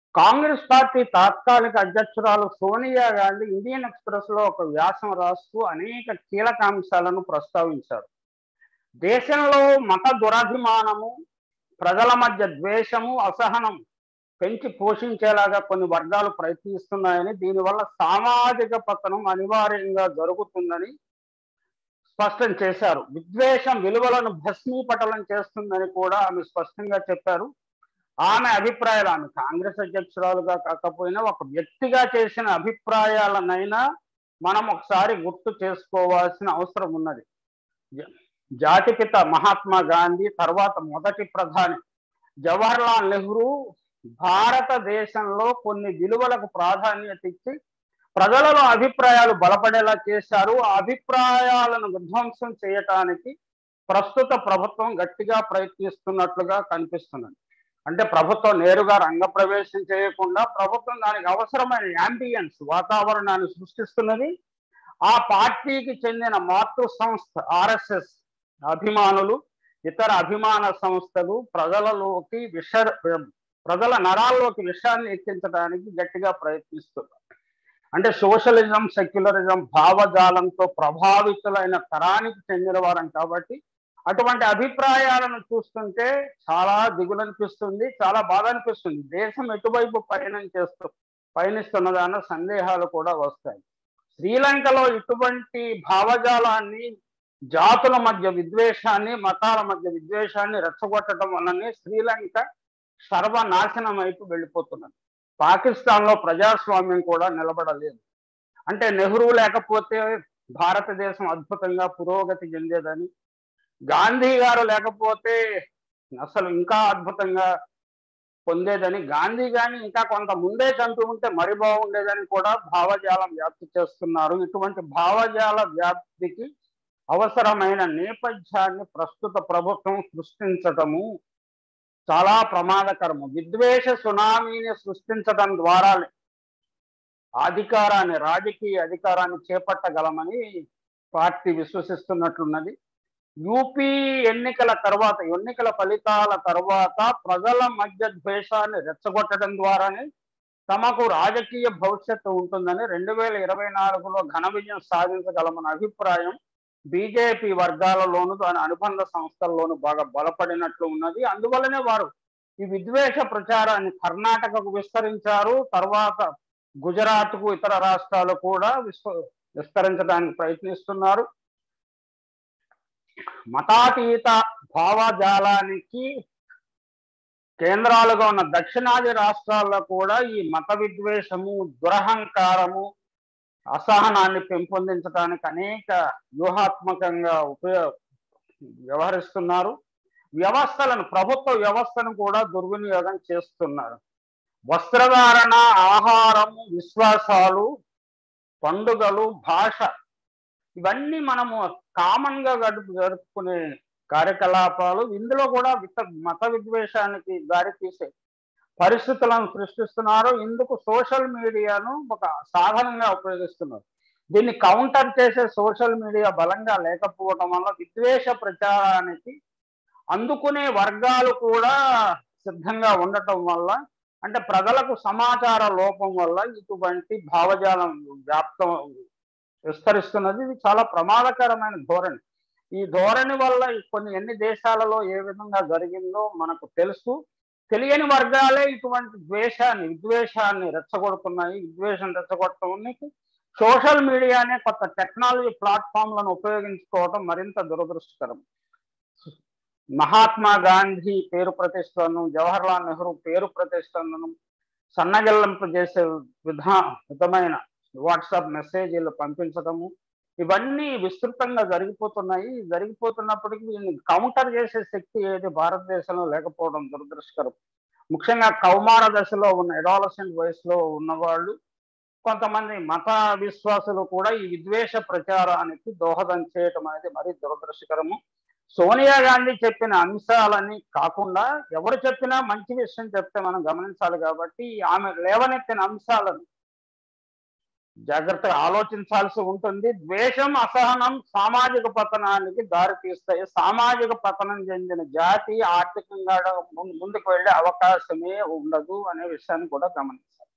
Congress party తాత్కాలిక అధ్యక్షురాలు Sonia Gandhi Indian express లో ఒక వ్యాసం రాస్తూ అనేక కీలక అంశాలను ప్రస్తావించారు దేశంలో మత దురభిమానము ప్రజల మధ్య ద్వేషము అసహనం పెంచి పోషించేలాగా కొన్ని వర్గాలు ప్రయత్నిస్తున్నాయని దీనివల్ల సామాజిక పతనం అనివార్యంగా జరుగుతుందని స్పష్టం చేశారు విద్వేషం విలువలను భస్మీపటలం చేస్తుందని కూడా ఆమె స్పష్టంగా చెప్పారు ఆమె అభిప్రాయాలు ఆమె కాంగ్రెస్ అధ్యక్షురాలుగా కాకపోయినా ఒక వ్యక్తిగా చేసిన అభిప్రాయాలనైనా మనం ఒకసారి గుర్తు చేసుకోవాల్సిన అవసరం ఉన్నది జ- జాతిపిత మహాత్మా గాంధీ తర్వాత మొదటి ప్రధాని జవహర్లాల్ నెహ్రూ భారతదేశంలో కొన్ని విలువలకు ప్రాధాన్యత ఇచ్చి ప్రజలలో అభిప్రాయాలు బలపడేలా చేశారు ఆ అభిప్రాయాలను విధ్వంసం చేయటానికి ప్రస్తుత ప్రభుత్వం గట్టిగా ప్రయత్నిస్తున్నట్లుగా కనిపిస్తున్నది అంటే ప్రభుత్వం నేరుగా రంగప్రవేశం చేయకుండా ప్రభుత్వం దానికి అవసరమైన యాంబియన్స్ వాతావరణాన్ని సృష్టిస్తున్నది ఆ పార్టీకి చెందిన మాతృ సంస్థ ఆర్ఎస్ఎస్ అభిమానులు ఇతర అభిమాన సంస్థలు ప్రజలలోకి విష ప్రజల నరాల్లోకి విషయాన్ని ఎక్కించడానికి గట్టిగా ప్రయత్నిస్తున్నారు అంటే సోషలిజం సెక్యులరిజం భావజాలంతో ప్రభావితులైన తరానికి చెందిన వారం కాబట్టి అటువంటి అభిప్రాయాలను చూస్తుంటే చాలా దిగులనిపిస్తుంది చాలా బాధ అనిపిస్తుంది దేశం ఎటువైపు పయనం చేస్తూ పయనిస్తున్నదన్న సందేహాలు కూడా వస్తాయి శ్రీలంకలో ఇటువంటి భావజాలాన్ని జాతుల మధ్య విద్వేషాన్ని మతాల మధ్య విద్వేషాన్ని రెచ్చగొట్టడం వల్లనే శ్రీలంక సర్వనాశనం వైపు వెళ్ళిపోతున్నది పాకిస్తాన్ లో ప్రజాస్వామ్యం కూడా నిలబడలేదు అంటే నెహ్రూ లేకపోతే భారతదేశం అద్భుతంగా పురోగతి చెందేదని గాంధీ గారు లేకపోతే అసలు ఇంకా అద్భుతంగా పొందేదని గాంధీ గాని ఇంకా కొంత ముందే చంపి ఉంటే మరి బాగుండేదని కూడా భావజాలం వ్యాప్తి చేస్తున్నారు ఇటువంటి భావజాల వ్యాప్తికి అవసరమైన నేపథ్యాన్ని ప్రస్తుత ప్రభుత్వం సృష్టించటము చాలా ప్రమాదకరము విద్వేష సునామీని సృష్టించడం ద్వారా అధికారాన్ని రాజకీయ అధికారాన్ని చేపట్టగలమని పార్టీ విశ్వసిస్తున్నట్లున్నది యూపీ ఎన్నికల తర్వాత ఎన్నికల ఫలితాల తర్వాత ప్రజల మధ్య ద్వేషాన్ని రెచ్చగొట్టడం ద్వారానే తమకు రాజకీయ భవిష్యత్తు ఉంటుందని రెండు వేల ఇరవై నాలుగులో ఘన విజయం సాధించగలమన్న అభిప్రాయం బీజేపీ వర్గాలలోను దాని అనుబంధ సంస్థల్లోనూ బాగా బలపడినట్లు ఉన్నది అందువల్లనే వారు ఈ విద్వేష ప్రచారాన్ని కర్ణాటకకు విస్తరించారు తర్వాత గుజరాత్కు ఇతర రాష్ట్రాలు కూడా విస్వ విస్తరించడానికి ప్రయత్నిస్తున్నారు మతాతీత భావజాలానికి కేంద్రాలుగా ఉన్న దక్షిణాది రాష్ట్రాల్లో కూడా ఈ మత విద్వేషము దురహంకారము అసహనాన్ని పెంపొందించడానికి అనేక వ్యూహాత్మకంగా ఉపయోగ వ్యవహరిస్తున్నారు వ్యవస్థలను ప్రభుత్వ వ్యవస్థను కూడా దుర్వినియోగం చేస్తున్నారు వస్త్రధారణ ఆహారము విశ్వాసాలు పండుగలు భాష ఇవన్నీ మనము కామన్ గా గడుపు జరుపుకునే కార్యకలాపాలు ఇందులో కూడా విత మత విద్వేషానికి దారితీసే పరిస్థితులను సృష్టిస్తున్నారు ఇందుకు సోషల్ మీడియాను ఒక సాధనంగా ఉపయోగిస్తున్నారు దీన్ని కౌంటర్ చేసే సోషల్ మీడియా బలంగా లేకపోవడం వల్ల విద్వేష ప్రచారానికి అందుకునే వర్గాలు కూడా సిద్ధంగా ఉండటం వల్ల అంటే ప్రజలకు సమాచార లోపం వల్ల ఇటువంటి భావజాలం వ్యాప్తం విస్తరిస్తున్నది ఇది చాలా ప్రమాదకరమైన ధోరణి ఈ ధోరణి వల్ల కొన్ని ఎన్ని దేశాలలో ఏ విధంగా జరిగిందో మనకు తెలుసు తెలియని వర్గాలే ఇటువంటి ద్వేషాన్ని విద్వేషాన్ని రెచ్చగొడుతున్నాయి విద్వేషం రెచ్చగొట్టడానికి సోషల్ మీడియానే కొత్త టెక్నాలజీ ప్లాట్ఫామ్లను ఉపయోగించుకోవడం మరింత దురదృష్టకరం మహాత్మా గాంధీ పేరు ప్రతిష్టను జవహర్లాల్ నెహ్రూ పేరు ప్రతిష్టను సన్నగిల్లింపు చేసే విధా విధమైన వాట్సాప్ మెసేజీలు పంపించడము ఇవన్నీ విస్తృతంగా జరిగిపోతున్నాయి జరిగిపోతున్నప్పటికీ దీన్ని కౌంటర్ చేసే శక్తి ఏది భారతదేశంలో లేకపోవడం దురదృష్టకరం ముఖ్యంగా కౌమార దశలో ఉన్న ఎడాలసెంట్ వయసులో ఉన్నవాళ్ళు కొంతమంది మత విశ్వాసులు కూడా ఈ విద్వేష ప్రచారానికి దోహదం చేయటం అనేది మరీ దురదృష్టకరము సోనియా గాంధీ చెప్పిన అంశాలని కాకుండా ఎవరు చెప్పినా మంచి విషయం చెప్తే మనం గమనించాలి కాబట్టి ఆమె లేవనెత్తిన అంశాలను జాగ్రత్తగా ఆలోచించాల్సి ఉంటుంది ద్వేషం అసహనం సామాజిక పతనానికి దారి తీస్తాయి సామాజిక పతనం చెందిన జాతి ఆర్థికంగా ముందుకు వెళ్ళే అవకాశమే ఉండదు అనే విషయాన్ని కూడా గమనించాలి